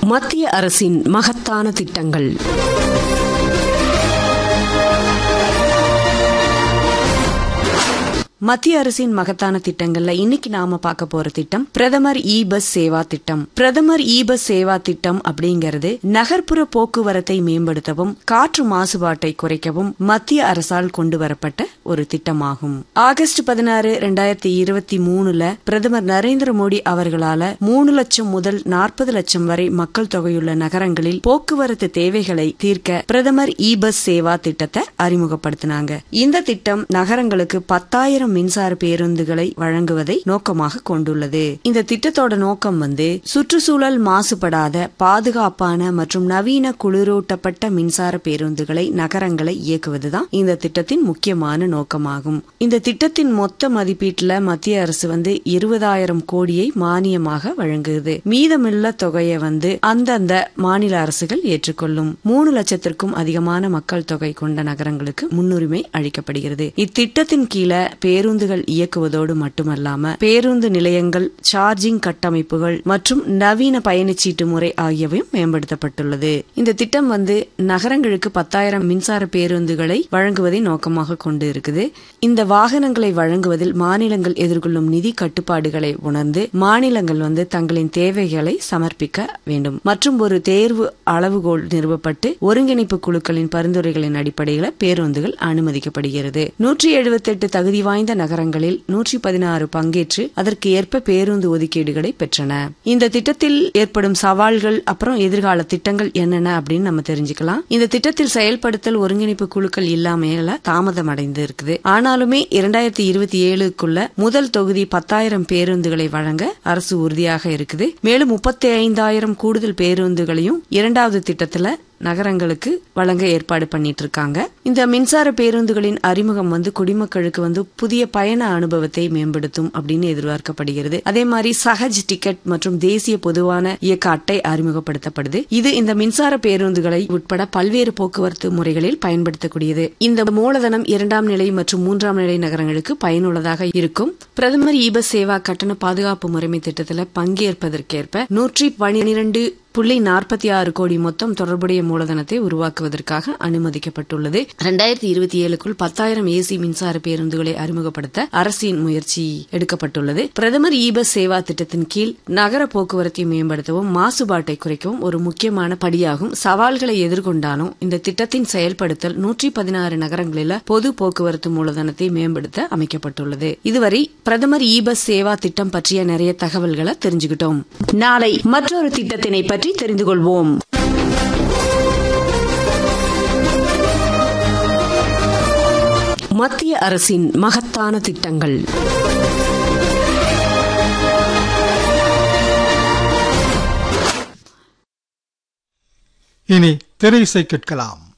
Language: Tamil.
மத்திய அரசின் மகத்தான திட்டங்கள் மத்திய அரசின் மகத்தான திட்டங்கள்ல இன்னைக்கு நாம பார்க்க போற திட்டம் பிரதமர் இ பஸ் சேவா திட்டம் பிரதமர் இ பஸ் சேவா திட்டம் அப்படிங்கிறது நகர்ப்புற போக்குவரத்தை மேம்படுத்தவும் காற்று மாசுபாட்டை குறைக்கவும் மத்திய அரசால் கொண்டு வரப்பட்ட ஒரு திட்டமாகும் ஆகஸ்ட் பதினாறு ரெண்டாயிரத்தி இருபத்தி மூணுல பிரதமர் நரேந்திர மோடி அவர்களால மூணு லட்சம் முதல் நாற்பது லட்சம் வரை மக்கள் தொகையுள்ள நகரங்களில் போக்குவரத்து தேவைகளை தீர்க்க பிரதமர் இ பஸ் சேவா திட்டத்தை அறிமுகப்படுத்தினாங்க இந்த திட்டம் நகரங்களுக்கு பத்தாயிரம் மின்சார பேருந்துகளை வழங்குவதை நோக்கமாக கொண்டுள்ளது இந்த திட்டத்தோட நோக்கம் வந்து சுற்றுச்சூழல் மாசுபடாத பாதுகாப்பான மற்றும் நவீன குளிரூட்டப்பட்ட மின்சார பேருந்துகளை நகரங்களை இயக்குவதுதான் இந்த திட்டத்தின் முக்கியமான நோக்கமாகும் இந்த திட்டத்தின் மொத்த மதிப்பீட்டுல மத்திய அரசு வந்து இருபதாயிரம் கோடியை மானியமாக வழங்குது மீதமுள்ள தொகையை வந்து அந்தந்த மாநில அரசுகள் ஏற்றுக்கொள்ளும் மூணு லட்சத்திற்கும் அதிகமான மக்கள் தொகை கொண்ட நகரங்களுக்கு முன்னுரிமை அளிக்கப்படுகிறது இத்திட்டத்தின் கீழே பேருந்துகள் இயக்குவதோடு மட்டுமல்லாம பேருந்து நிலையங்கள் சார்ஜிங் கட்டமைப்புகள் மற்றும் நவீன பயணச்சீட்டு முறை ஆகியவையும் மேம்படுத்தப்பட்டுள்ளது இந்த திட்டம் வந்து நகரங்களுக்கு பத்தாயிரம் மின்சார பேருந்துகளை வழங்குவதை நோக்கமாக கொண்டு இருக்குது இந்த வாகனங்களை வழங்குவதில் மாநிலங்கள் எதிர்கொள்ளும் நிதி கட்டுப்பாடுகளை உணர்ந்து மாநிலங்கள் வந்து தங்களின் தேவைகளை சமர்ப்பிக்க வேண்டும் மற்றும் ஒரு தேர்வு அளவுகோல் நிறுவப்பட்டு ஒருங்கிணைப்பு குழுக்களின் பரிந்துரைகளின் அடிப்படையில் பேருந்துகள் அனுமதிக்கப்படுகிறது நூற்றி எழுபத்தி எட்டு தகுதி வாய்ந்த நகரங்களில் நூற்றி பதினாறு பங்கேற்று அதற்கு ஏற்ப பேருந்து ஒதுக்கீடுகளை பெற்றன இந்த திட்டத்தில் ஏற்படும் சவால்கள் அப்புறம் எதிர்கால திட்டங்கள் என்னென்ன அப்படின்னு நம்ம தெரிஞ்சுக்கலாம் இந்த திட்டத்தில் செயல்படுத்தல் ஒருங்கிணைப்பு குழுக்கள் இல்லாமையில தாமதம் அடைந்து இருக்குது ஆனாலுமே இரண்டாயிரத்தி இருபத்தி ஏழுக்குள்ள முதல் தொகுதி பத்தாயிரம் பேருந்துகளை வழங்க அரசு உறுதியாக இருக்குது மேலும் முப்பத்தி ஐந்தாயிரம் கூடுதல் பேருந்துகளையும் இரண்டாவது திட்டத்துல நகரங்களுக்கு வழங்க ஏற்பாடு பண்ணிட்டு இருக்காங்க இந்த மின்சார பேருந்துகளின் அறிமுகம் வந்து குடிமக்களுக்கு வந்து புதிய பயண அனுபவத்தை மேம்படுத்தும் அப்படின்னு எதிர்பார்க்கப்படுகிறது அதே மாதிரி சஹஜ் டிக்கெட் மற்றும் தேசிய பொதுவான இயக்க அட்டை அறிமுகப்படுத்தப்படுது இது இந்த மின்சார பேருந்துகளை உட்பட பல்வேறு போக்குவரத்து முறைகளில் பயன்படுத்தக்கூடியது இந்த மூலதனம் இரண்டாம் நிலை மற்றும் மூன்றாம் நிலை நகரங்களுக்கு பயனுள்ளதாக இருக்கும் பிரதமர் இ பஸ் சேவா கட்டண பாதுகாப்பு முறைமை திட்டத்தில் பங்கேற்பதற்கேற்ப நூற்றி பனிரெண்டு புள்ளி நாற்பத்தி ஆறு கோடி மொத்தம் தொடர்புடைய மூலதனத்தை உருவாக்குவதற்காக அனுமதிக்கப்பட்டுள்ளது இரண்டாயிரத்தி இருபத்தி ஏழுக்குள் பத்தாயிரம் ஏசி மின்சார பேருந்துகளை அறிமுகப்படுத்த அரசின் முயற்சி எடுக்கப்பட்டுள்ளது பிரதமர் இ பஸ் சேவா திட்டத்தின் கீழ் நகர போக்குவரத்தை மேம்படுத்தவும் மாசுபாட்டை குறைக்கவும் ஒரு முக்கியமான படியாகும் சவால்களை எதிர்கொண்டாலும் இந்த திட்டத்தின் செயல்படுத்தல் நூற்றி பதினாறு நகரங்களில் பொது போக்குவரத்து மூலதனத்தை மேம்படுத்த அமைக்கப்பட்டுள்ளது இதுவரை பிரதமர் இ பஸ் சேவா திட்டம் பற்றிய நிறைய தகவல்களை தெரிஞ்சுக்கிட்டோம் நாளை மற்றொரு திட்டத்தினை பற்றி பற்றி தெரிந்து கொள்வோம் மத்திய அரசின் மகத்தான திட்டங்கள் இனி திரை இசை கேட்கலாம்